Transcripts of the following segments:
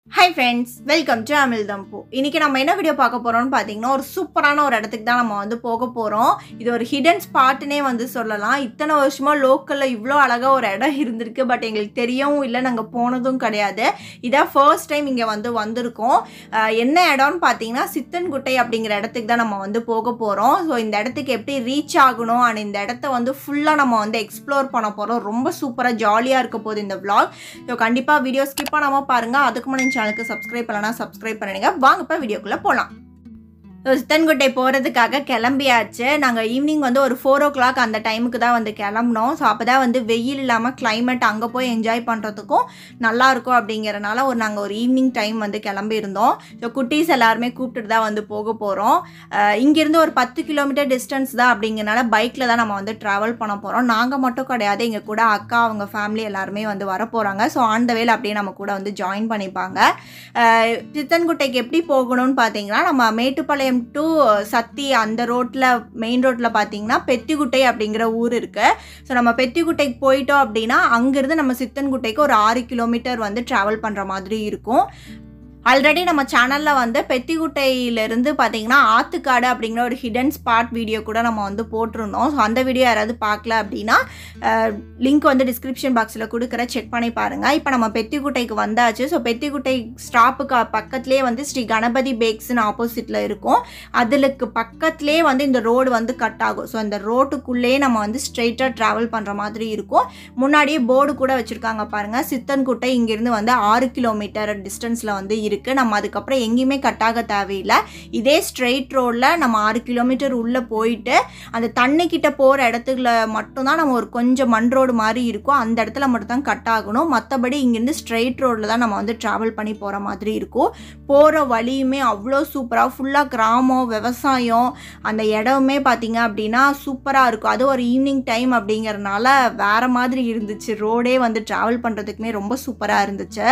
hi friends welcome to அமில் தம்பு இன்னைக்கு நம்ம என்ன வீடியோ பார்க்க போறோம்னு பார்த்தீங்கன்னா ஒரு சூப்பரான ஒரு இடத்துக்கு தான் நம்ம வந்து போக போகிறோம் இது ஒரு ஹிடன் ஸ்பாட்னே வந்து சொல்லலாம் இத்தனை வருஷமா லோக்கலில் இவ்வளோ அழகாக ஒரு இடம் இருந்திருக்கு பட் எங்களுக்கு தெரியவும் இல்லை நாங்கள் போனதும் கிடையாது இதான் ஃபர்ஸ்ட் டைம் இங்கே வந்து வந்திருக்கோம் அஹ் என்ன இடம்னு பார்த்தீங்கன்னா சித்தன்குட்டை அப்படிங்கிற இடத்துக்கு தான் நம்ம வந்து போக போகிறோம் ஸோ இந்த இடத்துக்கு எப்படி ரீச் ஆகணும் அண்ட் இந்த இடத்த வந்து ஃபுல்லாக நம்ம வந்து எக்ஸ்ப்ளோர் பண்ண போகிறோம் ரொம்ப சூப்பராக ஜாலியாக இருக்க போகுது இந்த vlog ஸோ கண்டிப்பாக வீடியோ ஸ்கிப் பண்ணாமல் பாருங்கள் அதுக்கு முன்னாடி சேனலுக்கு சப்ஸ்கிரைப் பண்ணலனா சப்ஸ்கிரைப் பண்ணிடுங்க வாங்க இப்போ வீடியோக்குள்ளே போகலாம் ஸோ சித்தன்குட்டை போகிறதுக்காக கிளம்பியாச்சு நாங்கள் ஈவினிங் வந்து ஒரு ஃபோர் ஓ கிளாக் அந்த டைமுக்கு தான் வந்து கிளம்புனோம் ஸோ அப்போ தான் வந்து வெயில் இல்லாமல் climate அங்கே போய் என்ஜாய் பண்ணுறதுக்கும் நல்லா இருக்கும் அப்படிங்கிறனால ஒரு நாங்கள் ஒரு ஈவினிங் டைம் வந்து கிளம்பியிருந்தோம் ஸோ குட்டீஸ் எல்லாருமே கூப்பிட்டுட்டு தான் வந்து போக போகிறோம் இங்கேருந்து ஒரு பத்து கிலோமீட்டர் டிஸ்டன்ஸ் தான் அப்படிங்கிறனால பைக்கில் தான் நம்ம வந்து ட்ராவல் பண்ண போகிறோம் நாங்கள் மட்டும் கிடையாது எங்கள் கூட அக்கா அவங்க ஃபேமிலி எல்லாருமே வந்து வர போகிறாங்க ஸோ ஆன் த வேல அப்படியே நம்ம கூட வந்து ஜாயின் பண்ணிப்பாங்க அஹ் சித்தன்குட்டைக்கு எப்படி போகணும்னு பார்த்தீங்கன்னா நம்ம மேட்டுப்பாளையம் டு சத்தி அந்த ரோட்டில் மெயின் ரோட்டில் பார்த்தீங்கன்னா பெத்திக்குட்டை அப்படிங்கிற ஊர் இருக்குது ஸோ நம்ம பெத்திக்குட்டைக்கு போயிட்டோம் அப்படின்னா அங்கேருந்து நம்ம சித்தன்குட்டைக்கு ஒரு ஆறு கிலோமீட்டர் வந்து ட்ராவல் பண்ணுற மாதிரி இருக்கும் ஆல்ரெடி நம்ம சேனலில் வந்து பெத்திக்குட்டையிலேருந்து பார்த்தீங்கன்னா ஆத்துக்காடு அப்படிங்கிற ஒரு ஹிடன் ஸ்பாட் வீடியோ கூட நம்ம வந்து போட்டிருந்தோம் ஸோ அந்த வீடியோ யாராவது பார்க்கல அப்படின்னா லிங்க் வந்து டிஸ்கிரிப்ஷன் பாக்ஸில் கொடுக்குற செக் பண்ணி பாருங்கள் இப்போ நம்ம பெத்திக்குட்டைக்கு வந்தாச்சு ஸோ பெத்திக்குட்டை ஸ்டாப்புக்கு பக்கத்துலேயே வந்து ஸ்ரீ கணபதி பேக்ஸ்னு ஆப்போசிட்டில் இருக்கும் அதுக்கு பக்கத்துலேயே வந்து இந்த ரோடு வந்து கட் ஆகும் ஸோ இந்த ரோட்டுக்குள்ளேயே நம்ம வந்து ஸ்ட்ரெயிட்டாக ட்ராவல் பண்ணுற மாதிரி இருக்கும் முன்னாடியே போர்டு கூட வச்சுருக்காங்க பாருங்கள் சித்தன்குட்டை இங்கேருந்து வந்து ஆறு கிலோமீட்டர் டிஸ்டன்ஸில் வந்து இருக்குது நம்ம அதுக்கப்புறம் எங்கேயுமே கட் ஆக தேவையில்லை இதே ஸ்ட்ரெயிட் ரோடில் நம்ம ஆறு கிலோமீட்டர் உள்ளே போயிட்டு அந்த தண்ணி கிட்ட போகிற இடத்துல மட்டும்தான் நம்ம ஒரு கொஞ்சம் மண் ரோடு மாதிரி இருக்கும் அந்த இடத்துல மட்டும் தான் கட் ஆகணும் மற்றபடி இங்கேருந்து ஸ்ட்ரெயிட் ரோடில் தான் நம்ம வந்து ட்ராவல் பண்ணி போகிற மாதிரி இருக்கும் போகிற வழியுமே அவ்வளோ சூப்பராக ஃபுல்லாக கிராமம் விவசாயம் அந்த இடமே பார்த்தீங்க அப்படின்னா சூப்பராக இருக்கும் அது ஒரு ஈவினிங் டைம் அப்படிங்கிறனால வேறு மாதிரி இருந்துச்சு ரோடே வந்து ட்ராவல் பண்ணுறதுக்குமே ரொம்ப சூப்பராக இருந்துச்சு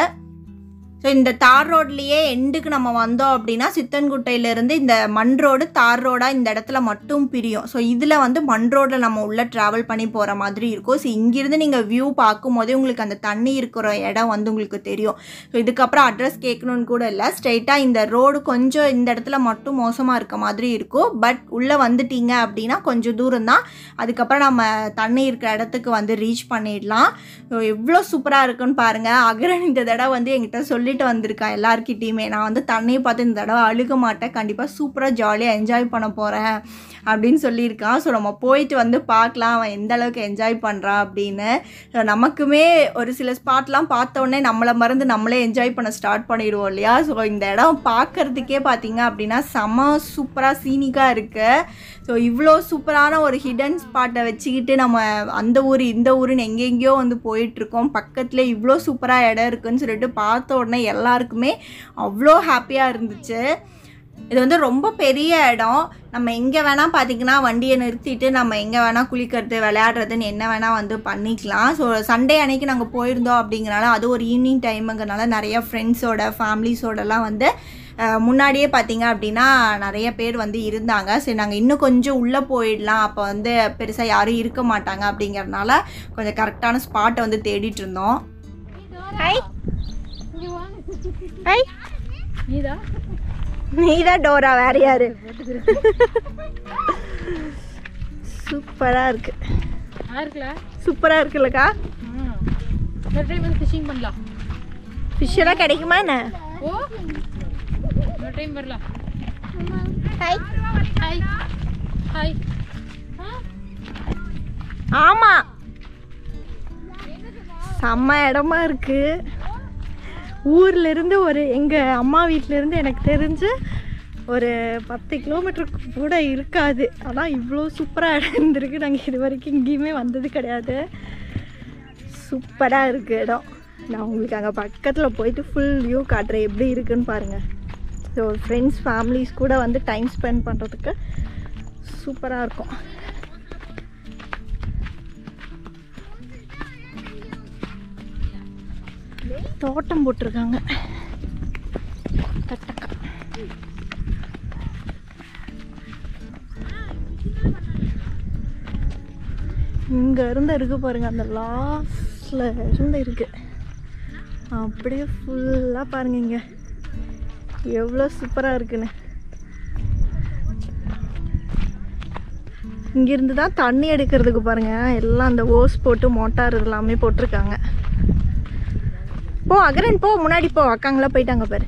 ஸோ இந்த தார் ரோட்லேயே எண்டுக்கு நம்ம வந்தோம் அப்படின்னா சித்தன்குட்டையிலேருந்து இந்த மண் ரோடு தார் ரோடாக இந்த இடத்துல மட்டும் பிரியும் ஸோ இதில் வந்து மண் ரோடில் நம்ம உள்ளே ட்ராவல் பண்ணி போகிற மாதிரி இருக்கும் ஸோ இங்கேருந்து நீங்கள் வியூ பார்க்கும்போதே உங்களுக்கு அந்த தண்ணி இருக்கிற இடம் வந்து உங்களுக்கு தெரியும் ஸோ இதுக்கப்புறம் அட்ரஸ் கேட்கணுன்னு கூட இல்லை ஸ்ட்ரைட்டாக இந்த ரோடு கொஞ்சம் இந்த இடத்துல மட்டும் மோசமாக இருக்க மாதிரி இருக்கும் பட் உள்ளே வந்துட்டீங்க அப்படின்னா கொஞ்சம் தூரம் தான் அதுக்கப்புறம் நம்ம தண்ணி இருக்கிற இடத்துக்கு வந்து ரீச் பண்ணிடலாம் ஸோ எவ்வளோ சூப்பராக இருக்குன்னு பாருங்கள் அகரன் இந்த தடவை வந்து என்கிட்ட சொல்லிட்டு வந்திருக்கான் எல்லாருக்கிட்டேயுமே நான் வந்து தண்ணியை பார்த்து இந்த தடவை அழுக மாட்டேன் கண்டிப்பாக சூப்பராக ஜாலியாக என்ஜாய் பண்ண போகிறேன் அப்படின்னு சொல்லியிருக்கான் ஸோ நம்ம போயிட்டு வந்து பார்க்கலாம் அவன் எந்த அளவுக்கு என்ஜாய் பண்ணுறான் அப்படின்னு So, நமக்குமே ஒரு சில ஸ்பாட்லாம் பார்த்த உடனே நம்மளை மறந்து நம்மளே என்ஜாய் பண்ண ஸ்டார்ட் பண்ணிடுவோம் இல்லையா ஸோ இந்த இடம் பார்க்கறதுக்கே பார்த்தீங்க அப்படின்னா செம சூப்பராக சீனிக்காக இருக்குது ஸோ இவ்வளோ சூப்பரான ஒரு ஹிடன் ஸ்பாட்டை வச்சுக்கிட்டு நம்ம அந்த ஊர் இந்த ஊருன்னு எங்கெங்கேயோ வந்து போயிட்டுருக்கோம் பக்கத்தில் இவ்வளோ சூப்பராக இடம் இருக்குன்னு சொல்லிட்டு பார்த்த உடனே எல்லாருக்குமே அவ்வளோ ஹாப்பியாக இருந்துச்சு இது வந்து ரொம்ப பெரிய இடம் நம்ம எங்கே வேணால் பார்த்தீங்கன்னா வண்டியை நிறுத்திட்டு நம்ம எங்கே வேணால் குளிக்கிறது விளையாடுறதுன்னு என்ன வேணால் வந்து பண்ணிக்கலாம் ஸோ சண்டே அன்னைக்கு நாங்கள் போயிருந்தோம் அப்படிங்கிறனால அது ஒரு ஈவினிங் டைமுங்கிறனால நிறைய ஃப்ரெண்ட்ஸோட ஃபேமிலிஸோடலாம் வந்து அஹ், முன்னாடியே பார்த்தீங்க அப்படின்னா நிறைய பேர் வந்து இருந்தாங்க சரி நாங்கள் இன்னும் கொஞ்சம் உள்ளே போயிடலாம் அப்போ வந்து பெருசாக யாரும் இருக்க மாட்டாங்க அப்படிங்கிறனால கொஞ்சம் கரெக்டான ஸ்பாட்டை வந்து தேடிட்டு இருந்தோம் ஹை ஹை நீதா நீதான் டோரா வேற யாரு சூப்பரா இருக்கு யாருக்குல சூப்பரா இருக்குல்லக்கா ஒரு டைம் வந்து ஃபிஷிங் பண்ணலாம் ஃபிஷ் எல்லாம் கிடைக்குமா என்ன ஓ ஒரு டைம் வரலாம் ஹாய் ஹாய் ஹாய் ஆமா செம்ம இடமா இருக்கு ஊர்ல இருந்து ஒரு எங்க அம்மா வீட்ல இருந்து எனக்கு தெரிஞ்சு ஒரு பத்து கிலோமீட்டருக்கு கூட இருக்காது ஆனால் இவ்வளோ சூப்பராக இடம் இருந்திருக்கு நாங்கள் இது வரைக்கும் எங்கேயுமே வந்தது கிடையாது சூப்பராக இருக்குது இடம் நான் உங்களுக்கு அங்கே பக்கத்தில் போயிட்டு ஃபுல் வியூ காட்டுறேன் எப்படி இருக்குன்னு பாருங்கள் ஸோ ஃப்ரெண்ட்ஸ் ஃபேமிலிஸ் கூட வந்து டைம் ஸ்பெண்ட் பண்ணுறதுக்கு சூப்பராக இருக்கும் தோட்டம் போட்டிருக்காங்க தட்டக்கா இங்க இருந்து இருக்கு பாருங்க அந்த லாஸ்ட்ல இருந்து இருக்கு அப்படியே ஃபுல்லாக பாருங்க இங்க எவ்வளோ சூப்பராக இருக்குன்னு இங்கிருந்து தான் தண்ணி எடுக்கிறதுக்கு பாருங்க எல்லாம் அந்த ஓஸ் போட்டு மோட்டார் எல்லாமே போட்டிருக்காங்க போ அகரன் போ முன்னாடி போ அக்காங்களாம் போயிட்டாங்க பாரு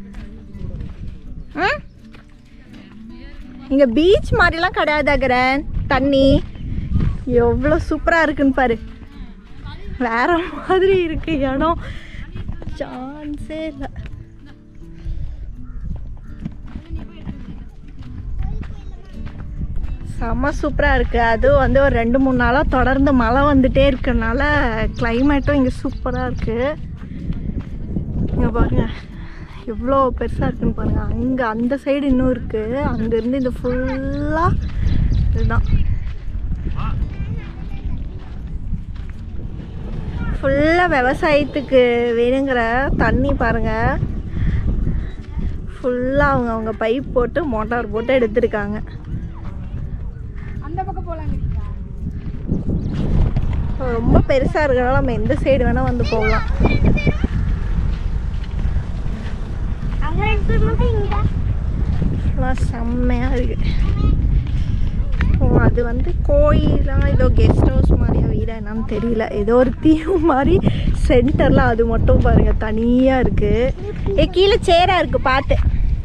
ம் இங்கே பீச் மாதிரிலாம் கிடையாது அகரன் தண்ணி எவ்வளோ சூப்பராக இருக்குன்னு பாரு வேற மாதிரி இருக்கு இடம் சான்ஸே இல்லை செம்ம சூப்பராக இருக்குது அதுவும் வந்து ஒரு ரெண்டு மூணு நாளாக தொடர்ந்து மழை வந்துட்டே இருக்கறனால கிளைமேட்டும் இங்கே சூப்பராக இருக்குது இங்கே பாருங்க எவ்வளோ பெருசாக இருக்குன்னு பாருங்க அங்கே அந்த சைடு இன்னும் இருக்குது அங்கேருந்து இந்த ஃபுல்லாக இதுதான் ஃபுல்லாக விவசாயத்துக்கு வேணுங்கிற தண்ணி பாருங்க ஃபுல்லாக அவங்க அவங்க பைப் போட்டு மோட்டார் போட்டு எடுத்திருக்காங்க அந்த பக்கம் போலாங்க ரொம்ப பெருசாக இருக்கனால நம்ம எந்த சைடு வேணால் வந்து போகலாம் ஃபுல்லாக செம்மையாக இருக்கு ஓ அது வந்து கோயிலா ஏதோ கெஸ்ட் ஹவுஸ் மாதிரியா வீடா என்னன்னு தெரியல ஏதோ ஒரு தீவு மாதிரி சென்டரில் அது மட்டும் பாருங்க தனியாக இருக்கு ஏ கீழே சேரா இருக்கு பார்த்து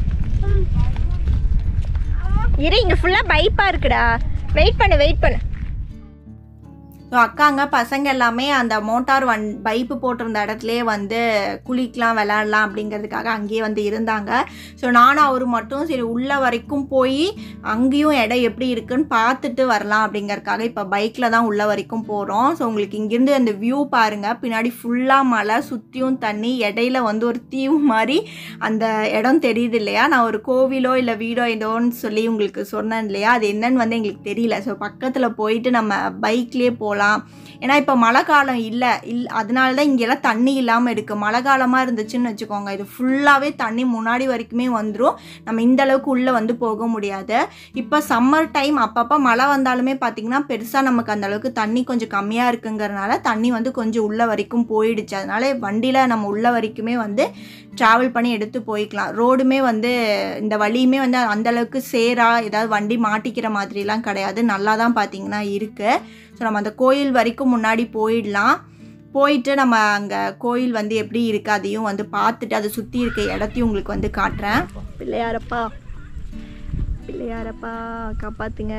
இரு இங்கே ஃபுல்லாக பைப்பாக இருக்குடா வெயிட் பண்ணு வெயிட் பண்ணு ஸோ அக்காங்க பசங்க எல்லாமே அந்த மோட்டார் வன் பைப்பு போட்டிருந்த இடத்துலையே வந்து குளிக்கலாம் விளாட்லாம் அப்படிங்கிறதுக்காக அங்கேயே வந்து இருந்தாங்க ஸோ நானும் அவர் மட்டும் சரி உள்ள வரைக்கும் போய் அங்கேயும் இடம் எப்படி இருக்குன்னு பார்த்துட்டு வரலாம் அப்படிங்கறதுக்காக இப்போ பைக்கில் தான் உள்ள வரைக்கும் போகிறோம் ஸோ உங்களுக்கு இங்கேருந்து அந்த வியூ பாருங்கள் பின்னாடி ஃபுல்லாக மலை சுற்றியும் தண்ணி இடையில வந்து ஒரு தீவு மாதிரி அந்த இடம் தெரியுது இல்லையா நான் ஒரு கோவிலோ இல்லை வீடோ ஏதோன்னு சொல்லி உங்களுக்கு சொன்னேன் இல்லையா அது என்னன்னு வந்து எங்களுக்கு தெரியல ஸோ பக்கத்தில் போயிட்டு நம்ம பைக்லேயே போகலாம் ஏன்னா இப்போ மழை காலம் இல்லை இல் அதனால தான் இங்கெல்லாம் தண்ணி இல்லாமல் இருக்குது மழை காலமாக இருந்துச்சுன்னு வச்சுக்கோங்க இது ஃபுல்லாகவே தண்ணி முன்னாடி வரைக்குமே வந்துடும் நம்ம இந்த அளவுக்கு உள்ளே வந்து போக முடியாது இப்போ சம்மர் டைம் அப்பப்போ மழை வந்தாலுமே பார்த்திங்கன்னா பெருசாக நமக்கு அந்த அளவுக்கு தண்ணி கொஞ்சம் கம்மியாக இருக்குங்கிறனால தண்ணி வந்து கொஞ்சம் உள்ள வரைக்கும் போயிடுச்சு அதனால வண்டியில் நம்ம உள்ள வரைக்குமே வந்து ட்ராவல் பண்ணி எடுத்து போய்க்கலாம் ரோடுமே வந்து இந்த வழியுமே வந்து அந்த அளவுக்கு சேரா ஏதாவது வண்டி மாட்டிக்கிற மாதிரிலாம் கிடையாது நல்லா தான் பார்த்தீங்கன்னா இருக்குது ஸோ நம்ம அந்த கோயில் வரைக்கும் முன்னாடி போயிடலாம் போயிட்டு நம்ம அங்கே கோயில் வந்து எப்படி இருக்குது அதையும் வந்து பார்த்துட்டு அதை சுற்றி இருக்க இடத்தையும் உங்களுக்கு வந்து காட்டுறேன் பிள்ளையாரப்பா பிள்ளையாரப்பா காப்பாத்துங்க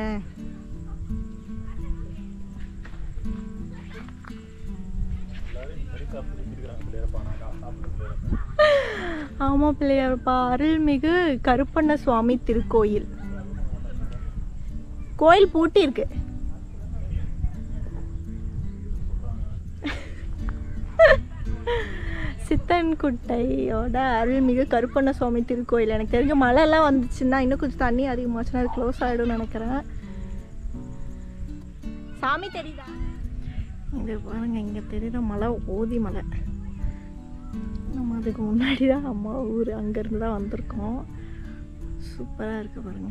ஆமாம் பிள்ளையாரப்பா அருள்மிகு கருப்பண்ண சுவாமி திருக்கோயில் கோயில் பூட்டி இருக்கு சித்தன்குட்டையோட அருள்மிகு கருப்பண்ண சுவாமி திருக்கோயில் எனக்கு தெரிஞ்ச மழைலாம் வந்துச்சுன்னா இன்னும் கொஞ்சம் தண்ணி அதிகமாச்சுன்னா அது க்ளோஸ் ஆகிடும்னு நினைக்கிறேன் சாமி தெரியுதா இங்கே பாருங்க இங்கே தெரியுற மலை ஓதி மலை நம்ம அதுக்கு முன்னாடி தான் அம்மா ஊர் அங்கேருந்து தான் வந்திருக்கோம் சூப்பராக இருக்கு பாருங்க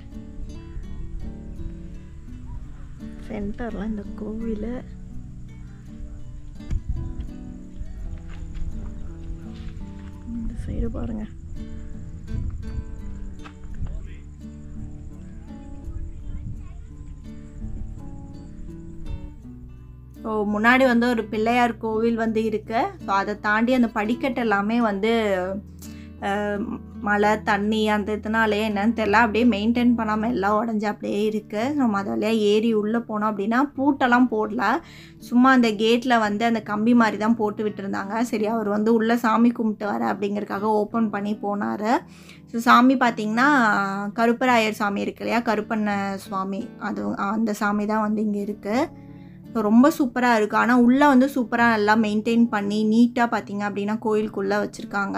சென்டரில் இந்த கோவில் இந்த சைடு பாருங்க ஸோ முன்னாடி வந்து ஒரு பிள்ளையார் கோவில் வந்து இருக்கு ஸோ அதை தாண்டி அந்த படிக்கட்டு எல்லாமே வந்து அஹ், மழை தண்ணி அந்த இதனாலே என்னன்னு தெரியல அப்படியே மெயின்டைன் பண்ணாமல் எல்லாம் உடஞ்சி அப்படியே இருக்குது நம்ம அது வழியாக ஏறி உள்ளே போனோம் அப்படின்னா பூட்டெல்லாம் போடல சும்மா அந்த கேட்டில் வந்து அந்த கம்பி மாதிரி தான் போட்டு விட்டுருந்தாங்க சரி அவர் வந்து உள்ளே சாமி கும்பிட்டு வர அப்படிங்கறதுக்காக ஓப்பன் பண்ணி போனார் ஸோ சாமி பார்த்தீங்கன்னா கருப்பராயர் சாமி இருக்கு இல்லையா கருப்பண்ண சுவாமி அது அந்த சாமி தான் வந்து இங்கே இருக்குது ஸோ ரொம்ப சூப்பராக இருக்குது ஆனால் உள்ளே வந்து சூப்பராக நல்லா மெயின்டைன் பண்ணி நீட்டாக பார்த்தீங்க அப்படின்னா கோயிலுக்குள்ளே வச்சுருக்காங்க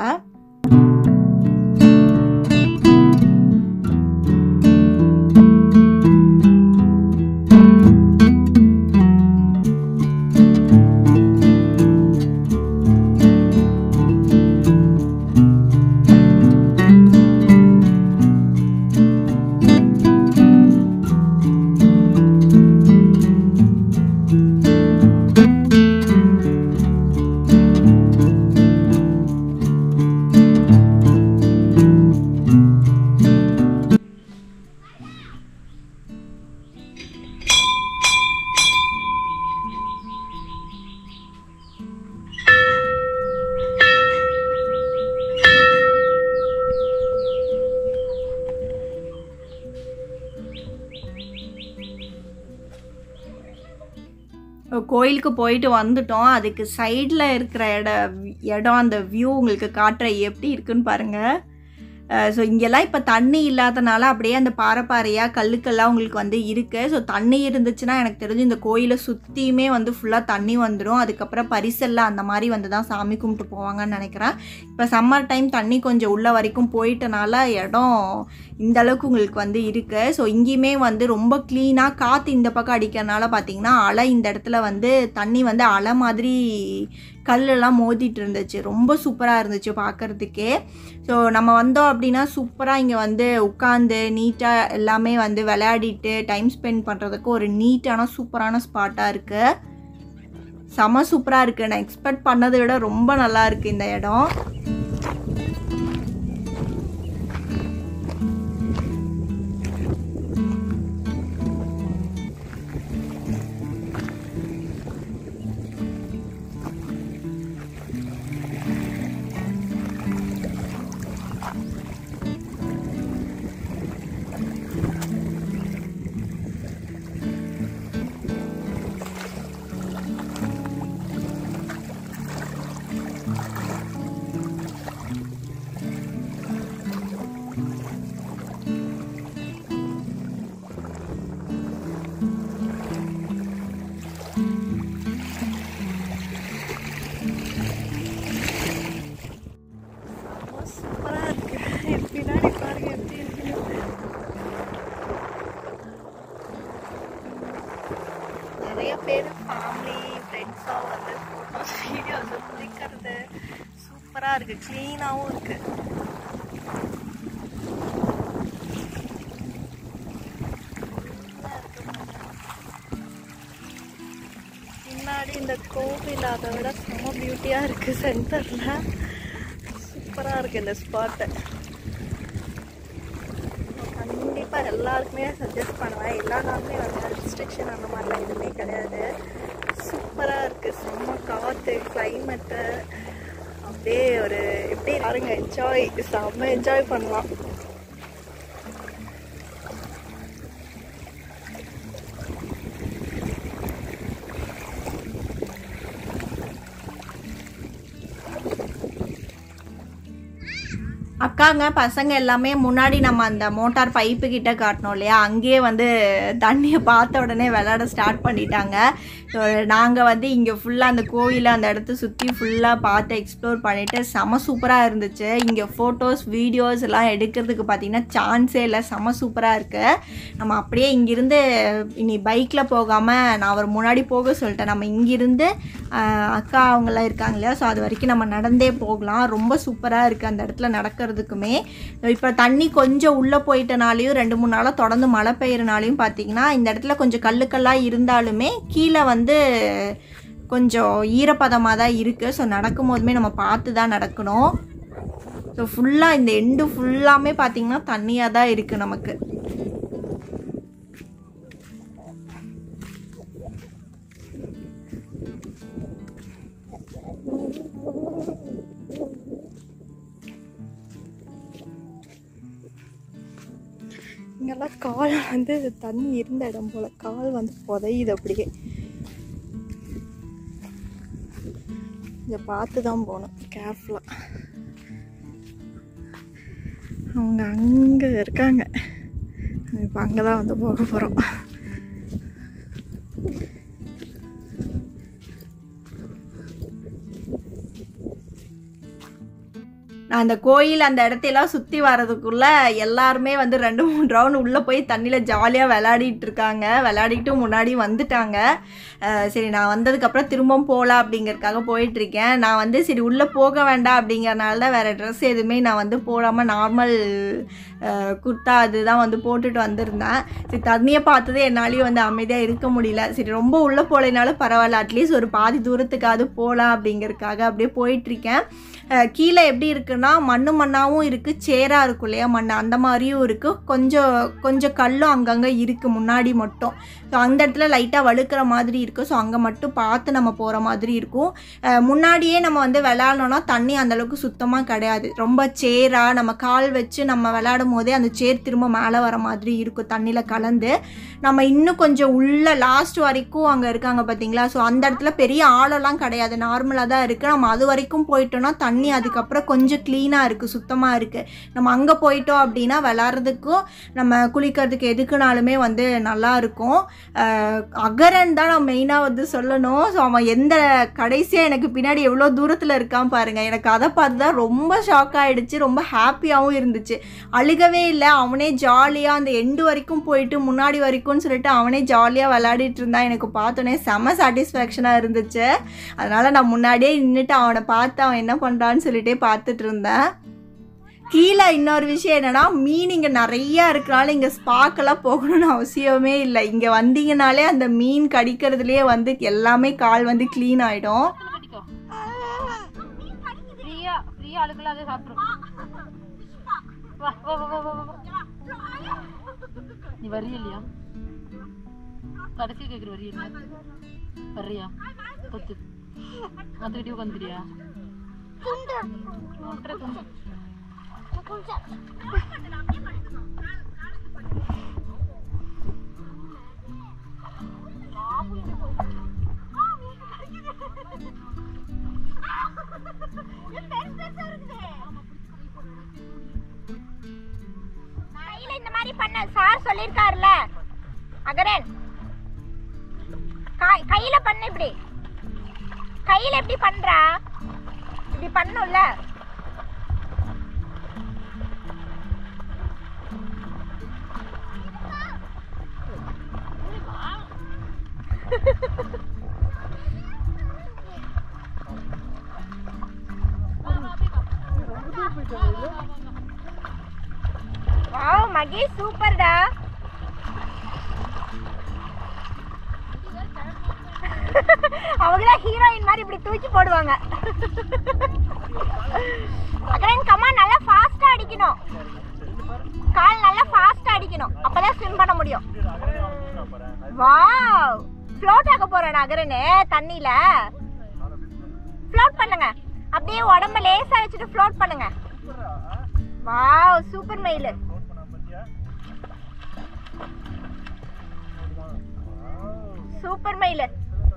கோயிலுக்கு போயிட்டு வந்துட்டோம் அதுக்கு சைடில் இருக்கிற இட இடம் அந்த வியூ உங்களுக்கு காட்டுற எப்படி இருக்குன்னு பாருங்கள் ஸோ இங்கெல்லாம் இப்போ தண்ணி இல்லாதனால அப்படியே அந்த பாறை பாறையாக கல்லுக்கெல்லாம் உங்களுக்கு வந்து இருக்குது ஸோ தண்ணி இருந்துச்சுன்னா எனக்கு தெரிஞ்சு இந்த கோயிலை சுற்றியுமே வந்து ஃபுல்லாக தண்ணி வந்துடும் அதுக்கப்புறம் பரிசல்ல அந்த மாதிரி வந்து தான் சாமி கும்பிட்டு போவாங்கன்னு நினைக்கிறேன் இப்போ சம்மர் டைம் தண்ணி கொஞ்சம் உள்ள வரைக்கும் போயிட்டனால இடம் இந்த அளவுக்கு உங்களுக்கு வந்து இருக்குது ஸோ இங்கேயுமே வந்து ரொம்ப க்ளீனாக காற்று இந்த பக்கம் அடிக்கிறனால பார்த்தீங்கன்னா அலை இந்த இடத்துல வந்து தண்ணி வந்து அலை மாதிரி கல்லெல்லாம் மோதிட்டு இருந்துச்சு ரொம்ப சூப்பராக இருந்துச்சு பார்க்குறதுக்கே ஸோ நம்ம வந்தோம் அப்படின்னா சூப்பராக இங்கே வந்து உட்காந்து நீட்டாக எல்லாமே வந்து விளையாடிட்டு டைம் ஸ்பெண்ட் பண்ணுறதுக்கு ஒரு நீட்டான சூப்பரான ஸ்பாட்டாக இருக்குது செம சூப்பராக இருக்குது நான் எக்ஸ்பெக்ட் பண்ணதை விட ரொம்ப நல்லா இருக்குது இந்த இடம் சூப்பராக இருக்குது பின்னாடி பாருங்க எப்படி இருக்குன்னு நிறைய பேர் ஃபேமிலி ஃப்ரெண்ட்ஸாக வந்து ஃபோட்டோஸ் வீடியோஸ் பிடிக்கிறது சூப்பராக இருக்குது க்ளீனாகவும் இருக்குது பின்னாடி இந்த கோவில் அதை விட செம பியூட்டியாக இருக்குது சென்டரில் சூப்பராக இருக்குது இந்த ஸ்பாட்டு கண்டிப்பாக எல்லாருக்குமே சஜஸ்ட் பண்ணுவேன் எல்லா நாளுமே வந்து ரெஸ்ட்ரிக்ஷன் அந்த மாதிரிலாம் எதுவுமே கிடையாது சூப்பராக இருக்குது செம்ம காற்று கிளைமேட்டு அப்படியே ஒரு எப்படி பாருங்க என்ஜாய் செம்ம என்ஜாய் பண்ணலாம் அக்காங்க பசங்க எல்லாமே முன்னாடி நம்ம அந்த மோட்டார் பைப்பு கிட்ட காட்டினோம் இல்லையா அங்கேயே வந்து தண்ணியை பார்த்த உடனே விளையாட ஸ்டார்ட் பண்ணிட்டாங்க ஸோ நாங்கள் வந்து இங்கே ஃபுல்லாக அந்த கோயிலை அந்த இடத்த சுற்றி ஃபுல்லாக பார்த்து எக்ஸ்ப்ளோர் பண்ணிவிட்டு செம சூப்பராக இருந்துச்சு இங்கே ஃபோட்டோஸ் வீடியோஸ் எல்லாம் எடுக்கிறதுக்கு பார்த்தீங்கன்னா சான்ஸே இல்லை செம சூப்பராக இருக்குது நம்ம அப்படியே இங்கிருந்து இனி பைக்கில் போகாமல் நான் அவர் முன்னாடி போக சொல்லிட்டேன் நம்ம இங்கிருந்து ஆஹ், அக்கா அவங்கெல்லாம் இருக்காங்க இல்லையா ஸோ அது வரைக்கும் நம்ம நடந்தே போகலாம் ரொம்ப சூப்பராக இருக்குது அந்த இடத்துல நடக்கிறதுக்குமே இப்போ தண்ணி கொஞ்சம் உள்ளே போயிட்டனாலையும் ரெண்டு மூணு நாளாக தொடர்ந்து மழை பெய்யறனாலையும் பார்த்தீங்கன்னா இந்த இடத்துல கொஞ்சம் கல்லுக்கல்லாக இருந்தாலுமே கீழே வந்து கொஞ்சம் ஈரப்பதமாக தான் இருக்குது ஸோ நடக்கும் போதுமே நம்ம பார்த்து தான் நடக்கணும் ஸோ ஃபுல்லாக இந்த எண்டு ஃபுல்லாமே பார்த்தீங்கன்னா தண்ணியாக தான் இருக்குது நமக்கு இங்கெல்லாம் கால் வந்து தண்ணி இருந்த இடம் போல கால் வந்து புதையுது அப்படியே இதை பார்த்து தான் போகணும் கேர்ஃபுல்லாக அவங்க அங்கே இருக்காங்க இப்போ அங்கே தான் வந்து போக போகிறோம் நான் அந்த கோயில் அந்த இடத்தையெல்லாம் சுற்றி வர்றதுக்குள்ள எல்லாருமே வந்து ரெண்டு மூணு ரவுண்ட் உள்ளே போய் தண்ணியில் ஜாலியாக விளையாடிட்டு இருக்காங்க விளையாடிட்டு முன்னாடி வந்துட்டாங்க அஹ் சரி நான் வந்ததுக்கப்புறம் திரும்பவும் போகலாம் அப்படிங்கறதுக்காக போயிட்டுருக்கேன் நான் வந்து சரி உள்ளே போக வேண்டாம் அப்படிங்கறனால தான் வேறு ட்ரெஸ் எதுவுமே நான் வந்து போடாமல் நார்மல் குர்த்தா அதுதான் வந்து போட்டுட்டு வந்திருந்தேன் சரி தண்ணியை பார்த்ததே என்னாலையும் வந்து அமைதியாக இருக்க முடியல சரி ரொம்ப உள்ளே போகலைனாலும் பரவாயில்ல அட்லீஸ்ட் ஒரு பாதி தூரத்துக்காவது போகலாம் அப்படிங்கறதுக்காக அப்படியே போயிட்டுருக்கேன் அஹ், கீழே எப்படி இருக்குன்னா மண்ணு மண்ணாகவும் இருக்குது சேராக இருக்கும் இல்லையா மண் அந்த மாதிரியும் இருக்குது கொஞ்சம் கொஞ்சம் கல்லும் அங்கங்கே இருக்குது முன்னாடி மட்டும் ஸோ அந்த இடத்துல லைட்டாக வழுக்கிற மாதிரி இருக்குது ஸோ அங்கே மட்டும் பார்த்து நம்ம போகிற மாதிரி இருக்கும் அஹ், முன்னாடியே நம்ம வந்து விளையாடணும்னா தண்ணி அந்தளவுக்கு சுத்தமாக கிடையாது ரொம்ப சேராக நம்ம கால் வச்சு நம்ம விளையாடும் போதே அந்த சேர் திரும்ப மேலே வர மாதிரி இருக்கும் தண்ணியில் கலந்து நம்ம இன்னும் கொஞ்சம் உள்ள லாஸ்ட் வரைக்கும் அங்கே இருக்காங்க பார்த்தீங்களா ஸோ அந்த இடத்துல பெரிய ஆழம்லாம் கிடையாது நார்மலாக தான் இருக்குது நம்ம அது வரைக்கும் போயிட்டோம்னா தண்ணி அதுக்கப்புறம் கொஞ்சம் க்ளீனாக இருக்குது சுத்தமாக இருக்குது நம்ம அங்கே போயிட்டோம் அப்படின்னா விளாட்றதுக்கும் நம்ம குளிக்கிறதுக்கு எதுக்குனாலுமே வந்து நல்லா இருக்கும் அஹ் அகரன் தான் நான் மெயினாக வந்து சொல்லணும் ஸோ அவன் எந்த கடைசியாக எனக்கு பின்னாடி எவ்வளோ தூரத்தில் இருக்கான் பாருங்கள் எனக்கு அதை பார்த்து தான் ரொம்ப ஷாக் ஆகிடுச்சு ரொம்ப ஹாப்பியாகவும் இருந்துச்சு அழுகவே இல்லை அவனே ஜாலியாக அந்த எண்டு வரைக்கும் போயிட்டு முன்னாடி வரைக்கும்னு சொல்லிட்டு அவனே ஜாலியாக விளையாடிட்டு இருந்தான் எனக்கு பார்த்தோன்னே செம சாட்டிஸ்ஃபேக்ஷனாக இருந்துச்சு அதனால் நான் முன்னாடியே நின்றுட்டு அவனை பார்த்து அவன் என்ன பண்ணுறான்னு சொல்லிட்டே பார்த்துட்டு இருந்தேன் கீழே இன்னொரு விஷயம் என்னன்னா மீன் இங்கே நிறையா இருக்கிறனால இங்கே ஸ்பாக்கெல்லாம் போகணும்னு அவசியமே இல்லை இங்கே வந்தீங்கனாலே அந்த மீன் கடிக்கிறதுலேயே வந்து எல்லாமே கால் வந்து க்ளீன் ஆகிடும் கட்டிக்கோ ஃப்ரீயா ஃப்ரீயா அழுக்கலாம் அதை சாப்பிட்ரும் வா வா வா வா வா வா நீ வர்றியா இல்லையா கடைசி கேட்குற வர்றியா இல்லையா வர்றியா கொத்து அதுக்கிட்டே உட்காந்துக்கிறியா ஒன்றரை துண்டு கையில இந்த மாதிரி பண்ண சார் சொல்லிருக்காருல அகரன் கை- கையில பண்ண இப்படி கையில எப்படி பண்றா இப்படி பண்ணும்ல வாவ் மகி சூப்பர்டா அவங்க தான் ஹீரோயின் மாதிரி இப்படி தூக்கி போடுவாங்க அகரன் கமா நல்லா ஃபாஸ்டா அடிக்கணும் கால் நல்லா ஃபாஸ்டா அடிக்கணும் அப்பதான் ஸ்விம் பண்ண முடியும் வாவ் ஃப்ளோட் ஆக போறேன் அகரனு தண்ணியில ஃப்ளோட் பண்ணுங்க அப்படியே உடம்ப லேசா வச்சுட்டு ஃப்ளோட் பண்ணுங்க wow super mail super mail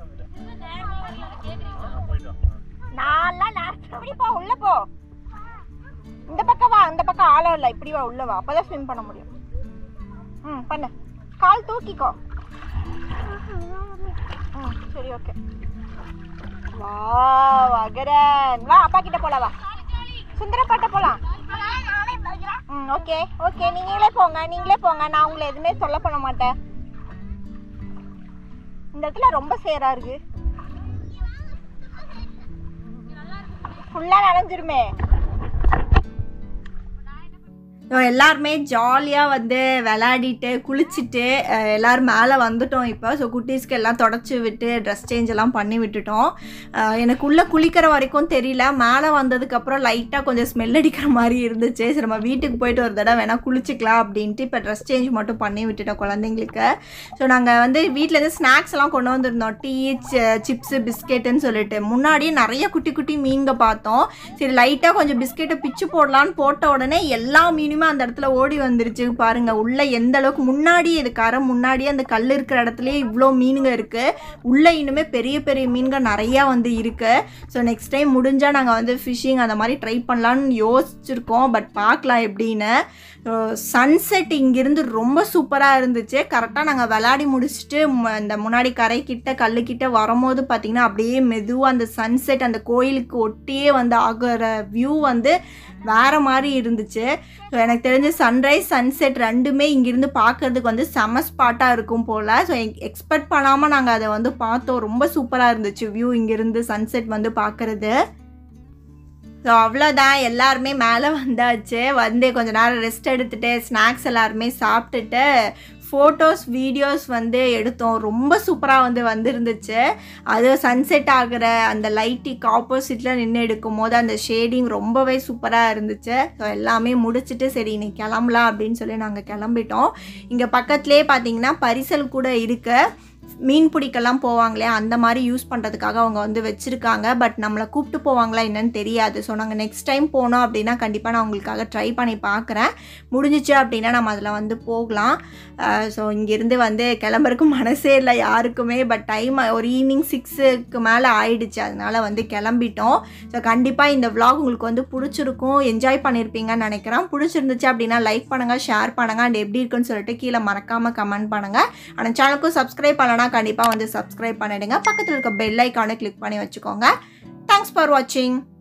நான்லாம் நேரத்துல இப்படி போ உள்ள போ இந்த பக்கம் வா இந்த பக்கம் ஆழம் இல்லை இப்படி வா உள்ள வா அப்பதான் ஸ்விம் பண்ண முடியும் ம் பண்ணு கால் தூக்கிக்கோ ம் சரி ஓகே வா அகரன் வா அப்பா கிட்ட போலாம் வா சுந்தரப்பாட்ட போலாம் ம் ஓகே ஓகே நீங்களே போங்க நீங்களே போங்க நான் உங்களை எதுவுமே சொல்ல பண்ண மாட்டேன் இந்த இடத்துல ரொம்ப சேரா இருக்கு ஃபுல்லா நனைஞ்சிருமே ஸோ எல்லாருமே ஜாலியாக வந்து விளையாடிட்டு குளிச்சுட்டு அஹ், எல்லாரும் மேலே வந்துட்டோம் இப்போ ஸோ குட்டீஸ்க்கு எல்லாம் தொடச்சி விட்டு ட்ரெஸ் சேஞ்ச் எல்லாம் பண்ணி விட்டுட்டோம் அஹ், எனக்கு உள்ளே குளிக்கிற வரைக்கும் தெரியல மேலே வந்ததுக்கப்புறம் லைட்டாக கொஞ்சம் ஸ்மெல் அடிக்கிற மாதிரி இருந்துச்சு சரி நம்ம வீட்டுக்கு போயிட்டு ஒரு தடவை வேணால் குளிச்சுக்கலாம் அப்படின்ட்டு இப்போ ட்ரெஸ் சேஞ்ச் மட்டும் பண்ணி விட்டுட்டோம் குழந்தைங்களுக்கு ஸோ நாங்கள் வந்து வீட்டிலேருந்து ஸ்நாக்ஸ் எல்லாம் கொண்டு வந்திருந்தோம் டீ சிப்ஸு பிஸ்கெட்டுன்னு சொல்லிட்டு முன்னாடியே நிறைய குட்டி குட்டி மீன்க பார்த்தோம் சரி லைட்டாக கொஞ்சம் பிஸ்கெட்டை பிச்சு போடலான்னு போட்ட உடனே எல்லா மீனுமே அந்த இடத்துல ஓடி வந்துருச்சு பாருங்க உள்ள எந்த அளவுக்கு முன்னாடி இது கரை முன்னாடியே அந்த கல் இருக்கிற இடத்துலயே இவ்வளோ மீனுங்க இருக்கு உள்ள இன்னுமே பெரிய பெரிய மீன்கள் நிறையா வந்து இருக்கு ஸோ நெக்ஸ்ட் டைம் முடிஞ்சால் நாங்கள் வந்து ஃபிஷ்ஷிங் அந்த மாதிரி ட்ரை பண்ணலான்னு யோசிச்சிருக்கோம் பட் பார்க்கலாம் எப்படின்னு சன்செட் இங்கிருந்து ரொம்ப சூப்பராக இருந்துச்சு கரெக்டாக நாங்கள் விளையாடி முடிச்சுட்டு ம- இந்த முன்னாடி கரைக்கிட்ட கல்லுக்கிட்ட வரும்போது பார்த்தீங்கன்னா அப்படியே மெதுவாக அந்த சன்செட் அந்த கோயிலுக்கு ஒட்டியே வந்து ஆகிற வியூ வந்து வேற மாதிரி இருந்துச்சு ஸோ எனக்கு தெரிஞ்சு சன்ரைஸ் சன்செட் ரெண்டுமே இங்கிருந்து பார்க்கறதுக்கு வந்து செம ஸ்பாட்டாக இருக்கும் போல் ஸோ எக்ஸ்பெக்ட் பண்ணாமல் நாங்கள் அதை வந்து பார்த்தோம் ரொம்ப சூப்பராக இருந்துச்சு வியூ இங்கிருந்து சன்செட் வந்து பார்க்கறது ஸோ அவ்வளோதான் எல்லாருமே மேலே வந்தாச்சு வந்து கொஞ்ச நேரம் ரெஸ்ட் எடுத்துட்டு ஸ்நாக்ஸ் எல்லாருமே சாப்பிட்டுட்டு ஃபோட்டோஸ் வீடியோஸ் வந்து எடுத்தோம் ரொம்ப சூப்பராக வந்து வந்திருந்துச்சு அது சன்செட் ஆகிற அந்த லைட்டிக்கு ஆப்போசிட்டில் நின்று எடுக்கும் போது அந்த ஷேடிங் ரொம்பவே சூப்பராக இருந்துச்சு ஸோ எல்லாமே முடிச்சுட்டு சரி இன்னைக்கு கிளம்பலாம் அப்படின்னு சொல்லி நாங்கள் கிளம்பிட்டோம் இங்கே பக்கத்துலேயே பார்த்தீங்கன்னா பரிசல் கூட இருக்கு மீன் பிடிக்கெல்லாம் போவாங்களே அந்த மாதிரி யூஸ் பண்ணுறதுக்காக அவங்க வந்து வச்சுருக்காங்க பட் நம்மளை கூப்பிட்டு போவாங்களா என்னன்னு தெரியாது ஸோ நாங்கள் நெக்ஸ்ட் டைம் போனோம் அப்படின்னா கண்டிப்பாக நான் உங்களுக்காக ட்ரை பண்ணி பார்க்குறேன் முடிஞ்சிச்சு அப்படின்னா நம்ம அதில் வந்து போகலாம் ஸோ இங்கேருந்து வந்து கிளம்புறதுக்கு மனசே இல்லை யாருக்குமே பட் டைம் ஒரு ஈவினிங் சிக்ஸுக்கு மேலே ஆயிடுச்சு அதனால வந்து கிளம்பிட்டோம் ஸோ கண்டிப்பாக இந்த vlog உங்களுக்கு வந்து பிடிச்சிருக்கும் என்ஜாய் பண்ணியிருப்பீங்கன்னு நினைக்கிறேன் பிடிச்சிருந்துச்சு அப்படின்னா லைக் பண்ணுங்கள் ஷேர் பண்ணுங்கள் அண்ட் எப்படி இருக்குன்னு சொல்லிட்டு கீழே மறக்காமல் கமெண்ட் பண்ணுங்கள் ஆனால் சேனலுக்கும் சப்ஸ்கிரைப் பண்ணலனா கண்டிப்பாக வந்து சப்ஸ்கிரைப் பண்ணிடுங்க பக்கத்தில் இருக்க பெல் ஐக்கானை கிளிக் பண்ணி வச்சுக்கோங்க தேங்க்ஸ் ஃபார் வாட்சிங்